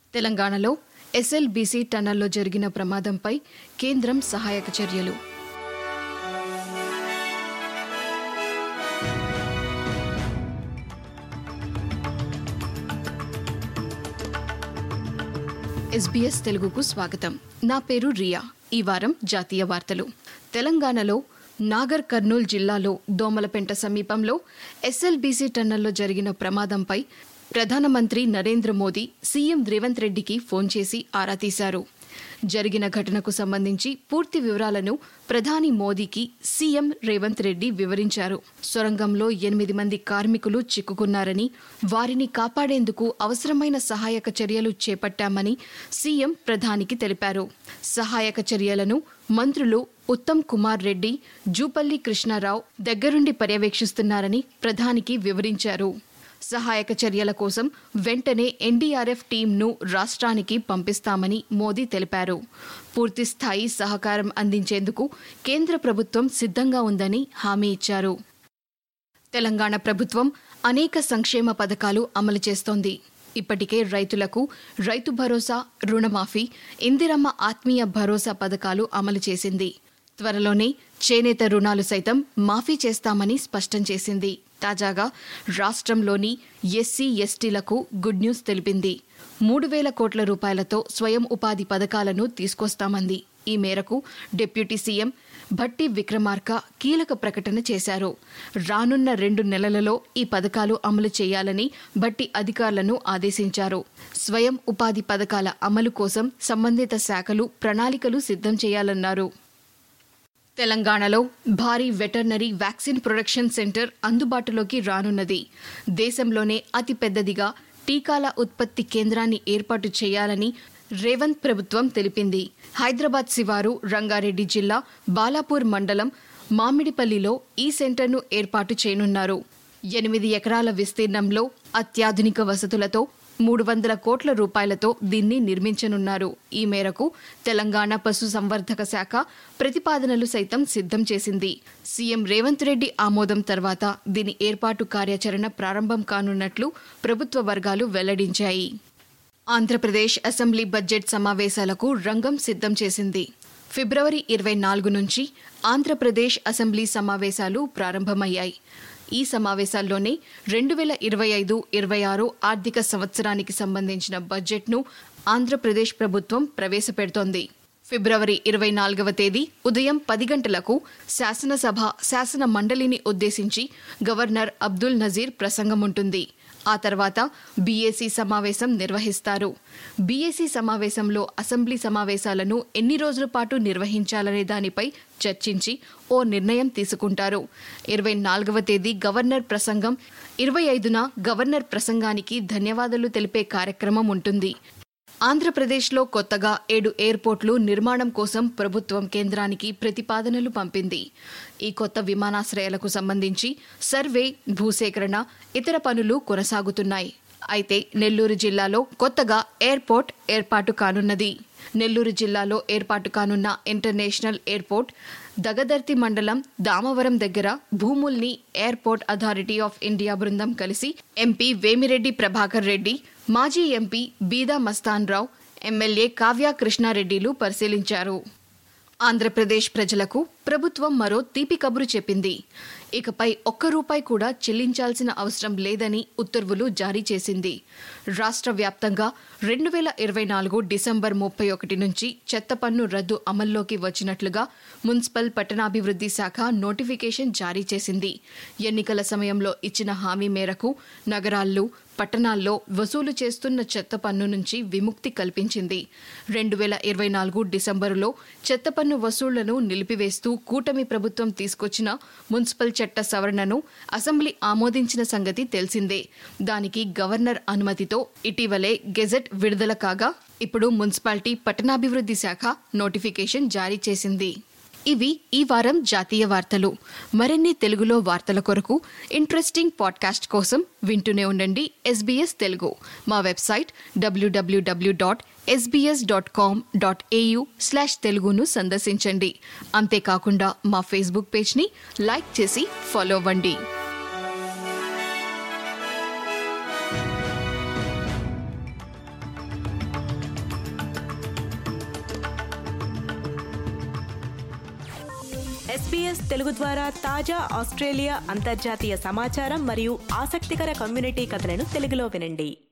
తెలంగాణలో ఎస్ఎల్బీసీ టన్నల్లో జరిగిన ప్రమాదంపై కేంద్రం సహాయక చర్యలు ఎస్బీఎస్ తెలుగుకు స్వాగతం నా పేరు రియా ఈ వారం జాతీయ వార్తలు తెలంగాణలో నాగర్ కర్నూల్ జిల్లాలో దోమలపెంట సమీపంలో ఎస్ఎల్బీసీ టన్నల్లో జరిగిన ప్రమాదంపై ప్రధానమంత్రి నరేంద్ర మోదీ సీఎం రేవంత్ రెడ్డికి ఫోన్ చేసి ఆరా తీశారు జరిగిన ఘటనకు సంబంధించి పూర్తి వివరాలను ప్రధాని మోదీకి సీఎం రేవంత్ రెడ్డి వివరించారు సొరంగంలో ఎనిమిది మంది కార్మికులు చిక్కుకున్నారని వారిని కాపాడేందుకు అవసరమైన సహాయక చర్యలు చేపట్టామని సీఎం ప్రధానికి తెలిపారు సహాయక చర్యలను మంత్రులు ఉత్తమ్ కుమార్ రెడ్డి జూపల్లి కృష్ణారావు దగ్గరుండి పర్యవేక్షిస్తున్నారని ప్రధానికి వివరించారు సహాయక చర్యల కోసం వెంటనే ఎన్డీఆర్ఎఫ్ టీంను రాష్ట్రానికి పంపిస్తామని మోదీ తెలిపారు పూర్తి స్థాయి సహకారం అందించేందుకు కేంద్ర ప్రభుత్వం సిద్ధంగా ఉందని హామీ ఇచ్చారు తెలంగాణ ప్రభుత్వం అనేక సంక్షేమ పథకాలు అమలు చేస్తోంది ఇప్పటికే రైతులకు రైతు భరోసా రుణమాఫీ ఇందిరమ్మ ఆత్మీయ భరోసా పథకాలు అమలు చేసింది త్వరలోనే చేనేత రుణాలు సైతం మాఫీ చేస్తామని స్పష్టం చేసింది తాజాగా రాష్ట్రంలోని ఎస్సీ ఎస్టీలకు గుడ్ న్యూస్ తెలిపింది మూడు వేల కోట్ల రూపాయలతో స్వయం ఉపాధి పథకాలను తీసుకొస్తామంది ఈ మేరకు డిప్యూటీ సీఎం భట్టి విక్రమార్క కీలక ప్రకటన చేశారు రానున్న రెండు నెలలలో ఈ పథకాలు అమలు చేయాలని భట్టి అధికారులను ఆదేశించారు స్వయం ఉపాధి పథకాల అమలు కోసం సంబంధిత శాఖలు ప్రణాళికలు సిద్ధం చేయాలన్నారు తెలంగాణలో భారీ వెటర్నరీ వ్యాక్సిన్ ప్రొడక్షన్ సెంటర్ అందుబాటులోకి రానున్నది దేశంలోనే అతిపెద్దదిగా టీకాల ఉత్పత్తి కేంద్రాన్ని ఏర్పాటు చేయాలని రేవంత్ ప్రభుత్వం తెలిపింది హైదరాబాద్ శివారు రంగారెడ్డి జిల్లా బాలాపూర్ మండలం మామిడిపల్లిలో ఈ సెంటర్ను ఏర్పాటు చేయనున్నారు ఎనిమిది ఎకరాల విస్తీర్ణంలో అత్యాధునిక వసతులతో మూడు వందల కోట్ల రూపాయలతో దీన్ని నిర్మించనున్నారు ఈ మేరకు తెలంగాణ పశు సంవర్ధక శాఖ ప్రతిపాదనలు సైతం సిద్ధం చేసింది సీఎం రేవంత్ రెడ్డి ఆమోదం తర్వాత దీని ఏర్పాటు కార్యాచరణ ప్రారంభం కానున్నట్లు ప్రభుత్వ వర్గాలు వెల్లడించాయి ఆంధ్రప్రదేశ్ అసెంబ్లీ బడ్జెట్ సమావేశాలకు రంగం సిద్ధం చేసింది ఫిబ్రవరి ఇరవై నాలుగు నుంచి ఆంధ్రప్రదేశ్ అసెంబ్లీ సమావేశాలు ప్రారంభమయ్యాయి ఈ సమావేశాల్లోనే రెండు వేల ఇరవై ఐదు ఇరవై ఆరు ఆర్థిక సంవత్సరానికి సంబంధించిన బడ్జెట్ను ఆంధ్రప్రదేశ్ ప్రభుత్వం ప్రవేశపెడుతోంది ఫిబ్రవరి ఇరవై నాలుగవ తేదీ ఉదయం పది గంటలకు శాసనసభ శాసన మండలిని ఉద్దేశించి గవర్నర్ అబ్దుల్ నజీర్ ప్రసంగం ఉంటుంది ఆ తర్వాత బీఏసీ సమావేశం నిర్వహిస్తారు బీఏసీ సమావేశంలో అసెంబ్లీ సమావేశాలను ఎన్ని రోజుల పాటు నిర్వహించాలనే దానిపై చర్చించి ఓ నిర్ణయం తీసుకుంటారు ఇరవై నాలుగవ తేదీ గవర్నర్ ప్రసంగం ఇరవై ఐదున గవర్నర్ ప్రసంగానికి ధన్యవాదాలు తెలిపే కార్యక్రమం ఉంటుంది ఆంధ్రప్రదేశ్లో కొత్తగా ఏడు ఎయిర్పోర్ట్లు నిర్మాణం కోసం ప్రభుత్వం కేంద్రానికి ప్రతిపాదనలు పంపింది ఈ కొత్త విమానాశ్రయాలకు సంబంధించి సర్వే భూసేకరణ ఇతర పనులు కొనసాగుతున్నాయి అయితే నెల్లూరు జిల్లాలో కొత్తగా ఎయిర్పోర్ట్ ఏర్పాటు కానున్నది నెల్లూరు జిల్లాలో ఏర్పాటు కానున్న ఇంటర్నేషనల్ ఎయిర్పోర్ట్ దగదర్తి మండలం దామవరం దగ్గర భూముల్ని ఎయిర్పోర్ట్ అథారిటీ ఆఫ్ ఇండియా బృందం కలిసి ఎంపీ వేమిరెడ్డి ప్రభాకర్ రెడ్డి మాజీ ఎంపీ బీదా మస్తాన్ రావు ఎమ్మెల్యే కావ్య కృష్ణారెడ్డిలు పరిశీలించారు ఆంధ్రప్రదేశ్ ప్రజలకు ప్రభుత్వం మరో తీపి కబురు చెప్పింది ఇకపై ఒక్క రూపాయి కూడా చెల్లించాల్సిన అవసరం లేదని ఉత్తర్వులు జారీ చేసింది రాష్ట్ర వ్యాప్తంగా రెండు వేల ఇరవై నాలుగు డిసెంబర్ ముప్పై ఒకటి నుంచి చెత్త పన్ను రద్దు అమల్లోకి వచ్చినట్లుగా మున్సిపల్ పట్టణాభివృద్ధి శాఖ నోటిఫికేషన్ జారీ చేసింది ఎన్నికల సమయంలో ఇచ్చిన హామీ మేరకు నగరాల్లో పట్టణాల్లో వసూలు చేస్తున్న చెత్త పన్ను నుంచి విముక్తి కల్పించింది రెండు వేల ఇరవై నాలుగు డిసెంబరులో చెత్త పన్ను వసూళ్లను నిలిపివేస్తూ కూటమి ప్రభుత్వం తీసుకొచ్చిన మున్సిపల్ చట్ట సవరణను అసెంబ్లీ ఆమోదించిన సంగతి తెలిసిందే దానికి గవర్నర్ అనుమతితో ఇటీవలే గెజెట్ విడుదల కాగా ఇప్పుడు మున్సిపాలిటీ పట్టణాభివృద్ధి శాఖ నోటిఫికేషన్ జారీ చేసింది ఇవి ఈ వారం జాతీయ వార్తలు మరిన్ని తెలుగులో వార్తల కొరకు ఇంట్రెస్టింగ్ పాడ్కాస్ట్ కోసం వింటూనే ఉండండి ఎస్బీఎస్ తెలుగు మా website WWW dot SBS dot com dot AU slash తెలుగును సందర్శించండి అంతేకాకుండా మా ఫేస్బుక్ పేజ్ని లైక్ చేసి ఫాలో అవ్వండి ఎస్బీఎస్ తెలుగు ద్వారా తాజా ఆస్ట్రేలియా అంతర్జాతీయ సమాచారం మరియు ఆసక్తికర కమ్యూనిటీ కథలను తెలుగులో వినండి